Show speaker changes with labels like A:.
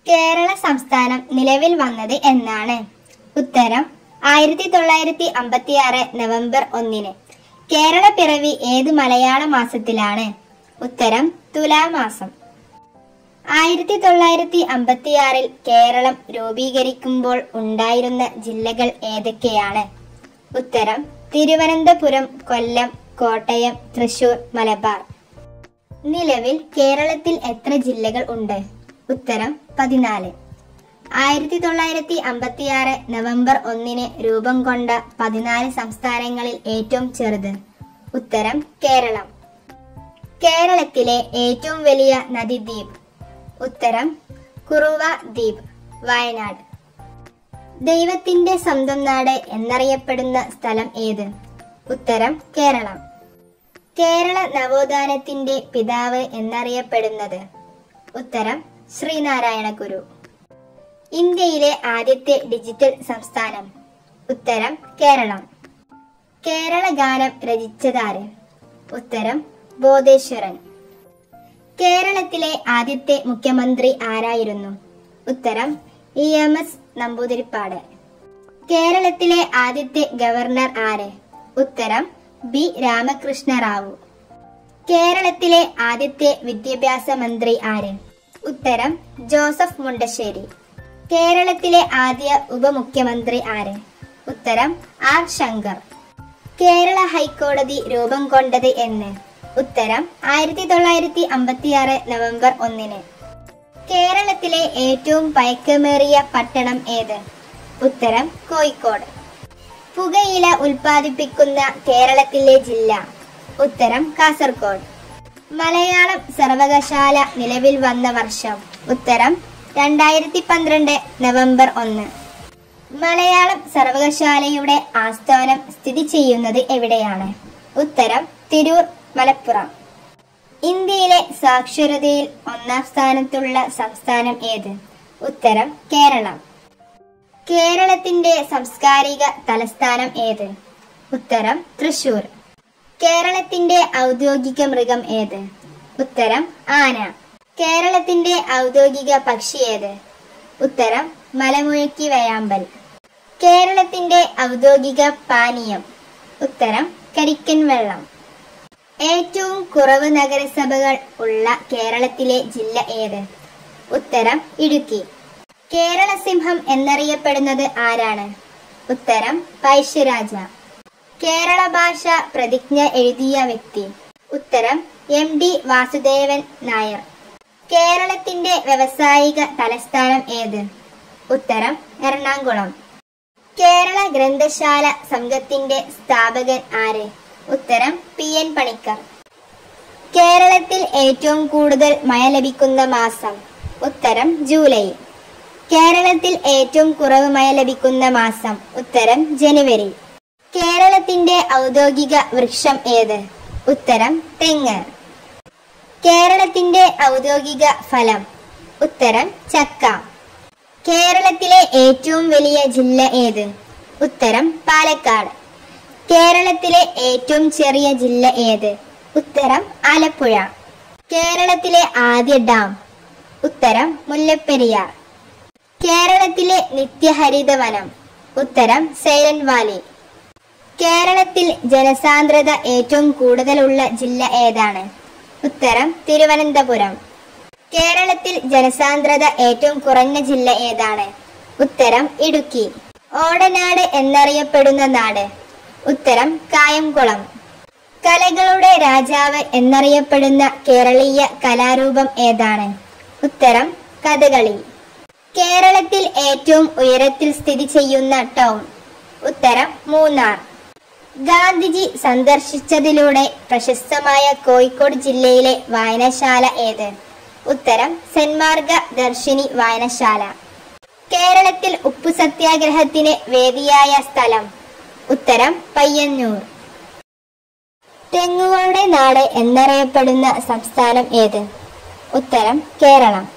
A: കേരള സംസ്ഥാനം നിലവിൽ വന്നത് എന്നാണ് ഉത്തരം ആയിരത്തി തൊള്ളായിരത്തി അമ്പത്തി ആറ് നവംബർ ഒന്നിന് കേരള പിറവി ഏത് മലയാള മാസത്തിലാണ് ഉത്തരം തുലാമാസം ആയിരത്തി തൊള്ളായിരത്തി അമ്പത്തിയാറിൽ കേരളം രൂപീകരിക്കുമ്പോൾ ഉണ്ടായിരുന്ന ജില്ലകൾ ഏതൊക്കെയാണ് ഉത്തരം തിരുവനന്തപുരം കൊല്ലം കോട്ടയം തൃശൂർ മലബാർ നിലവിൽ കേരളത്തിൽ എത്ര ജില്ലകൾ ഉണ്ട് ഉത്തരം പതിനാല് ആയിരത്തി തൊള്ളായിരത്തി അമ്പത്തിയാറ് നവംബർ ഒന്നിന് രൂപം കൊണ്ട പതിനാല് സംസ്ഥാനങ്ങളിൽ ഏറ്റവും ചെറുത് ഉത്തരം കേരളം കേരളത്തിലെ ഏറ്റവും വലിയ നദീദ്വീപ് ഉത്തരം കുറുവ ദ്വീപ് വയനാട് ദൈവത്തിന്റെ സ്വന്തം നാട് എന്നറിയപ്പെടുന്ന സ്ഥലം ഏത് ഉത്തരം കേരളം കേരള നവോത്ഥാനത്തിന്റെ പിതാവ് എന്നറിയപ്പെടുന്നത് ഉത്തരം ശ്രീനാരായണ ഗുരു ഇന്ത്യയിലെ ആദ്യത്തെ ഡിജിറ്റൽ സംസ്ഥാനം ഉത്തരം കേരളം കേരള ഗാനം രചിച്ചതാര് ഉത്തരം ബോധേശ്വരൻ കേരളത്തിലെ ആദ്യത്തെ മുഖ്യമന്ത്രി ആരായിരുന്നു ഉത്തരം ഇ എം എസ് നമ്പൂതിരിപ്പാട് കേരളത്തിലെ ആദ്യത്തെ ഗവർണർ ആര് ഉത്തരം ബി രാമകൃഷ്ണ റാവു കേരളത്തിലെ ആദ്യത്തെ വിദ്യാഭ്യാസ മന്ത്രി ആര് ഉത്തരം ജോസഫ് മുണ്ടശ്ശേരി കേരളത്തിലെ ആദ്യ ഉപമുഖ്യമന്ത്രി ആര് ഉത്തരം ആർ ശങ്കർ കേരള ഹൈക്കോടതി രൂപം കൊണ്ടത് എന്ന് ഉത്തരം ആയിരത്തി തൊള്ളായിരത്തി അമ്പത്തിയാറ് നവംബർ ഒന്നിന് കേരളത്തിലെ ഏറ്റവും പഴക്കമേറിയ പട്ടണം ഏത് ഉത്തരം കോഴിക്കോട് പുകയില ഉൽപ്പാദിപ്പിക്കുന്ന കേരളത്തിലെ ജില്ല ഉത്തരം കാസർഗോഡ് മലയാളം സർവകലാശാല നിലവിൽ വന്ന വർഷം ഉത്തരം രണ്ടായിരത്തി പന്ത്രണ്ട് നവംബർ ഒന്ന് മലയാളം സർവകലാശാലയുടെ ആസ്ഥാനം സ്ഥിതി ചെയ്യുന്നത് എവിടെയാണ് ഉത്തരം തിരൂർ മലപ്പുറം ഇന്ത്യയിലെ സാക്ഷരതയിൽ ഒന്നാം സ്ഥാനത്തുള്ള സംസ്ഥാനം ഏത് ഉത്തരം കേരളം കേരളത്തിന്റെ സാംസ്കാരിക തലസ്ഥാനം ഏത് ഉത്തരം തൃശൂർ കേരളത്തിന്റെ ഔദ്യോഗിക മൃഗം ഏത് ഉത്തരം ആന കേരളത്തിന്റെ ഔദ്യോഗിക പക്ഷി ഏത് ഉത്തരം മലമുഴക്കി വയാമ്പൽ കേരളത്തിന്റെ ഔദ്യോഗിക പാനീയം ഉത്തരം കരിക്കൻ വെള്ളം ഏറ്റവും കുറവ് നഗരസഭകൾ ഉള്ള കേരളത്തിലെ ജില്ല ഏത് ഉത്തരം ഇടുക്കി കേരള സിംഹം എന്നറിയപ്പെടുന്നത് ആരാണ് ഉത്തരം പൈശ്യരാജ കേരള ഭാഷ പ്രതിജ്ഞ എഴുതിയ വ്യക്തി ഉത്തരം എം ഡി വാസുദേവൻ നായർ കേരളത്തിന്റെ വ്യവസായിക തലസ്ഥാനം ഏത് ഉത്തരം എറണാകുളം കേരള ഗ്രന്ഥശാല സംഘത്തിന്റെ സ്ഥാപകൻ ആര് ഉത്തരം പി എൻ പണിക്കർ കേരളത്തിൽ ഏറ്റവും കൂടുതൽ മഴ ലഭിക്കുന്ന മാസം ഉത്തരം ജൂലൈ കേരളത്തിൽ ഏറ്റവും കുറവ് മഴ ലഭിക്കുന്ന മാസം ഉത്തരം ജനുവരി കേരളത്തിന്റെ ഔദ്യോഗിക വൃക്ഷം ഏത് ഉത്തരം തെങ്ങ് കേരളത്തിന്റെ ഔദ്യോഗിക ഫലം ഉത്തരം ചക്ക കേരളത്തിലെ ഏറ്റവും വലിയ ജില്ല ഏത് ഉത്തരം പാലക്കാട് കേരളത്തിലെ ഏറ്റവും ചെറിയ ജില്ല ഏത് ഉത്തരം ആലപ്പുഴ കേരളത്തിലെ ആദ്യ ഡാം ഉത്തരം മുല്ലപ്പെരിയാർ കേരളത്തിലെ നിത്യഹരിത വനം ഉത്തരം സൈലന്റ് വാലി കേരളത്തിൽ ജനസാന്ദ്രത ഏറ്റവും കൂടുതലുള്ള ജില്ല ഏതാണ് ഉത്തരം തിരുവനന്തപുരം കേരളത്തിൽ ജനസാന്ദ്രത ഏറ്റവും കുറഞ്ഞ ജില്ല ഏതാണ് ഉത്തരം ഇടുക്കി ഓടനാട് എന്നറിയപ്പെടുന്ന നാട് ഉത്തരം കായംകുളം കലകളുടെ രാജാവ് എന്നറിയപ്പെടുന്ന കേരളീയ കലാരൂപം ഏതാണ് ഉത്തരം കഥകളി കേരളത്തിൽ ഏറ്റവും ഉയരത്തിൽ സ്ഥിതി ചെയ്യുന്ന ടൗൺ ഉത്തരം മൂന്നാർ ഗാന്ധിജി സന്ദർശിച്ചതിലൂടെ പ്രശസ്തമായ കോഴിക്കോട് ജില്ലയിലെ വായനശാല ഏത് ഉത്തരം സെന്റ് മാർഗ ദർശിനി വായനശാല കേരളത്തിൽ ഉപ്പു സത്യാഗ്രഹത്തിന് വേദിയായ സ്ഥലം ഉത്തരം പയ്യന്നൂർ തെങ്ങുകളുടെ നാട് എന്നറിയപ്പെടുന്ന സംസ്ഥാനം ഏത് ഉത്തരം കേരളം